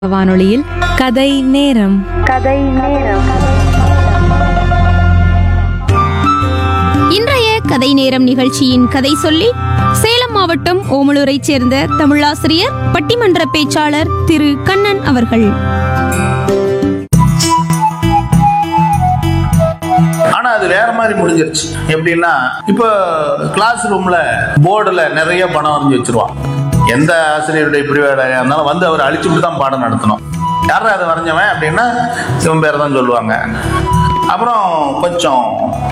வானொலியில் கதை நேரம் கதை நேரம் இன்றைய கதை நேரம் நிகழ்ச்சியின் கதை சொல்லி சேலம் மாவட்டம் ஓமலூரைச் சேர்ந்த தமிழாசிரியர் பட்டிமன்ற பேச்சாளர் திரு கண்ணன் அவர்கள் ஆனா அது வேற மாதிரி முடிஞ்சிருச்சு எப்படின்னா இப்போ கிளாஸ் ரூம்ல போர்டுல நிறைய பணம் வரைஞ்சி வச்சிருவான் எந்த ஆசிரியருடைய பிரிவேடையா இருந்தாலும் வந்து அவர் அழிச்சுட்டு தான் பாடம் நடத்தணும் யாரா அதை வரைஞ்சவன் அப்படின்னா இவன் பேர் தான் சொல்லுவாங்க அப்புறம் கொஞ்சம்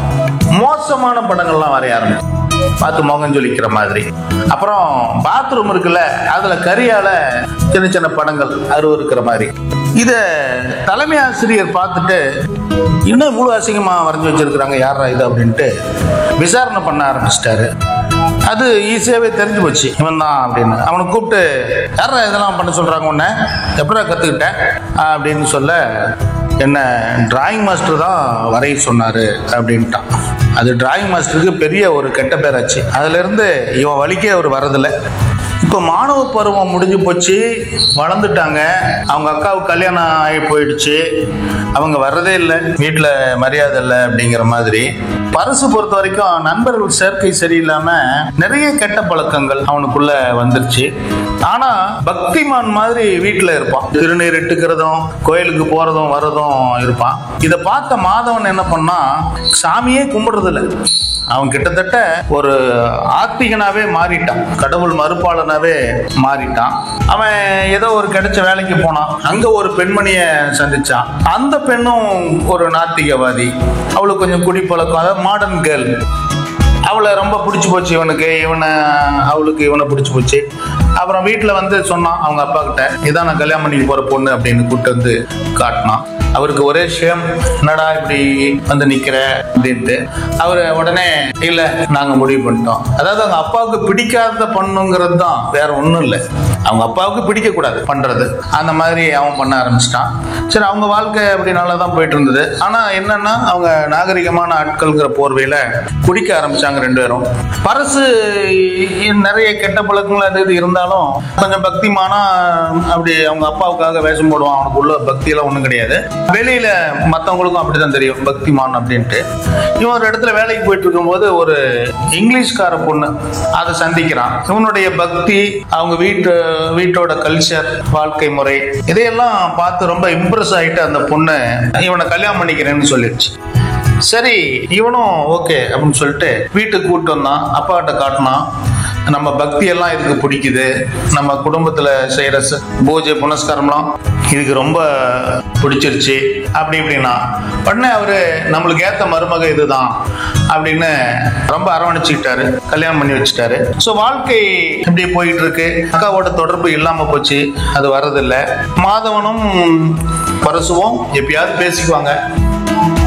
மோசமான படங்கள்லாம் வரைய ஆரம்பிச்சு பார்த்து முகம் ஜொலிக்கிற மாதிரி அப்புறம் பாத்ரூம் இருக்குல்ல அதுல கரியால சின்ன சின்ன படங்கள் அருவருக்கிற மாதிரி இத தலைமை ஆசிரியர் பார்த்துட்டு இன்னும் இவ்வளவு அசிங்கமா வரைஞ்சி வச்சிருக்கிறாங்க யாரா இது அப்படின்ட்டு விசாரணை பண்ண ஆரம்பிச்சிட்டாரு அது ஈஸியாவே தெரிஞ்சு போச்சு இவன் தான் அப்படின்னு அவனை கூப்பிட்டு யாரா இதெல்லாம் பண்ண சொல்றாங்க உன்னை எப்படா கத்துக்கிட்டேன் அப்படின்னு சொல்ல என்ன டிராயிங் மாஸ்டர் தான் வரைய சொன்னாரு அப்படின்ட்டான் அது டிராயிங் மாஸ்டருக்கு பெரிய ஒரு கெட்ட பேராச்சு அதுல இருந்து இவன் வலிக்கே அவர் வரதில்லை இப்போ மாணவ பருவம் முடிஞ்சு போச்சு வளர்ந்துட்டாங்க அவங்க அக்காவுக்கு கல்யாணம் ஆகி போயிடுச்சு அவங்க வர்றதே இல்லை வீட்டில் மரியாதை இல்லை அப்படிங்கிற மாதிரி பரிசு பொறுத்த வரைக்கும் நண்பர்கள் சேர்க்கை சரியில்லாம நிறைய கெட்ட பழக்கங்கள் அவனுக்குள்ள வந்துருச்சு ஆனா பக்திமான் மாதிரி வீட்டில் இருப்பான் திருநீர் இட்டுக்கிறதும் கோயிலுக்கு போறதும் வர்றதும் இருப்பான் இதை பார்த்த மாதவன் என்ன பண்ணா சாமியே கும்பிடுறது இல்லை அவன் கிட்டத்தட்ட ஒரு ஆத்திகனாவே மாறிட்டான் கடவுள் மறுப்பாளனாவே மாறிட்டான் அவன் ஏதோ ஒரு கிடைச்ச வேலைக்கு போனான் அங்க ஒரு பெண்மணிய சந்திச்சான் அந்த பெண்ணும் ஒரு நாத்திகவாதி அவளுக்கு கொஞ்சம் குடிப்பழக்கம் அதாவது மாடர்ன் கேர்ள் அவளை ரொம்ப பிடிச்சி போச்சு இவனுக்கு இவனை அவளுக்கு இவனை பிடிச்சி போச்சு அப்புறம் வீட்டில் வந்து சொன்னான் அவங்க அப்பா கிட்ட இதான் நான் கல்யாணம் பண்ணிக்க போற பொண்ணு அப்படின்னு கூப்பிட்டு வந்து காட்டினான் அவருக்கு ஒரே ஷேம் என்னடா இப்படி வந்து நிக்கிற அப்படின்ட்டு அவர் உடனே இல்ல நாங்க முடிவு பண்ணிட்டோம் அதாவது அவங்க அப்பாவுக்கு பிடிக்காத பண்ணுங்கிறது தான் வேற ஒண்ணும் இல்லை அவங்க அப்பாவுக்கு பிடிக்க கூடாது பண்றது அந்த மாதிரி அவன் பண்ண ஆரம்பிச்சிட்டான் சரி அவங்க வாழ்க்கை அப்படி நல்லா தான் போயிட்டு இருந்தது ஆனா என்னன்னா அவங்க நாகரிகமான ஆட்கள்ங்கிற போர்வையில குடிக்க ஆரம்பிச்சாங்க ரெண்டு பேரும் பரசு நிறைய கெட்ட பழக்கங்கள் அது இது இருந்தாலும் கொஞ்சம் பக்திமானா அப்படி அவங்க அப்பாவுக்காக வேஷம் போடுவான் அவனுக்கு உள்ள பக்தியெல்லாம் ஒன்றும் கிடையாது வெளியில மற்றவங்களுக்கும் அப்படிதான் தெரியும் பக்திமான் அப்படின்ட்டு இவன் ஒரு இடத்துல வேலைக்கு போயிட்டு இருக்கும்போது ஒரு இங்கிலீஷ்கார பொண்ணு அதை சந்திக்கிறான் இவனுடைய பக்தி அவங்க வீட்டு வீட்டோட கல்ச்சர் வாழ்க்கை முறை இதையெல்லாம் பார்த்து ரொம்ப இம்ப்ரெஸ் ஆயிட்டு அந்த பொண்ணு இவனை கல்யாணம் பண்ணிக்கிறேன்னு சொல்லிடுச்சு சரி இவனும் ஓகே அப்படின்னு சொல்லிட்டு வீட்டுக்கு கூப்பிட்டு வந்தான் அப்பாட்ட காட்டினான் நம்ம பக்தி எல்லாம் இதுக்கு பிடிக்குது நம்ம குடும்பத்துல செய்யற ச- பூஜை புனஸ்காரம்லாம் இதுக்கு ரொம்ப பிடிச்சிருச்சு அப்படி இப்படின்னா உடனே அவரு நம்மளுக்கு ஏத்த மருமக இதுதான் அப்படின்னு ரொம்ப அரவணைச்சுக்கிட்டாரு கல்யாணம் பண்ணி வச்சுட்டாரு ஸோ வாழ்க்கை இப்படி போயிட்டு இருக்கு அக்காவோட தொடர்பு இல்லாம போச்சு அது வர்றதில்ல மாதவனும் பரசுவும் எப்பயாவது பேசிக்குவாங்க